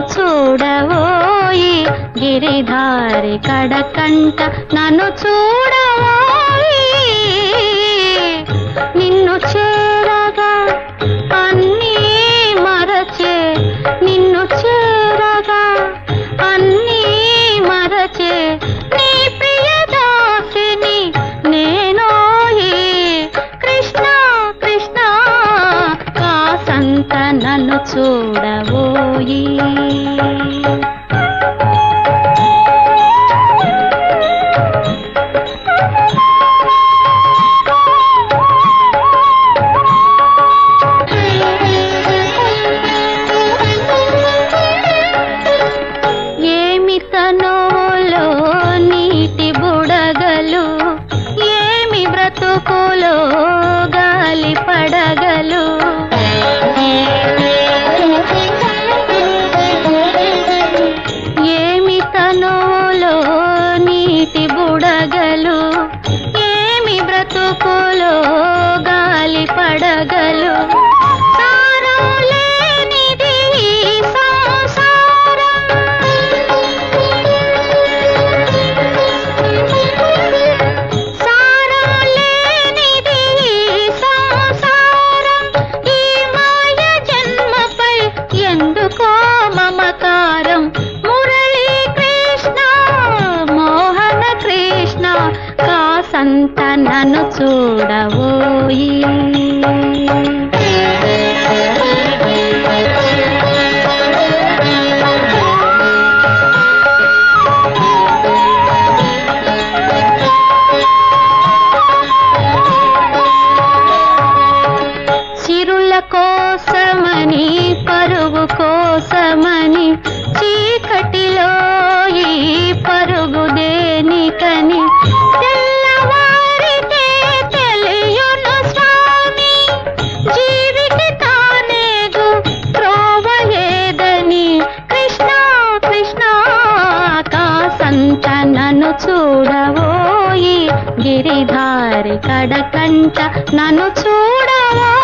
చూడవోయి గిరిధారి కడకంట నన్ను చూడవోయి నిన్ను చేరగా అన్నీ మరచే నిన్ను చేరగా అన్నీ మరచే నీ ప్రియదాసిని నేనోయి కృష్ణ కృష్ణ కాసంత నన్ను చూడవోయి ఏమి తనోలో నీటి బుడగలు ఏమి బ్రతుకులో గాలి పడగలు ఏమి తనోలో నీటి బుడగలు ఏమి బ్రతుకులో గాలి పడగలు సారం లేనిది ఈ సంసారం సారం లేనిది ఈ సంసారం ఈ మాయ జన్మపై ఎందుకో మమకారం మురళీ కృష్ణ మోహన కృష్ణ కాసంత నన్ను చూడవోయి సిరుల కోసమని పరుగు కోసమని చీకటిలో ఈ పరుగు దేనికని తెల్లవారితే తెలియును స్వామి జీవికి తానేగు త్రోవ ఏదని కృష్ణ కృష్ణ కాసంత నన్ను చూడవోయి గిరిధారి కడకంట నన్ను చూడవోయి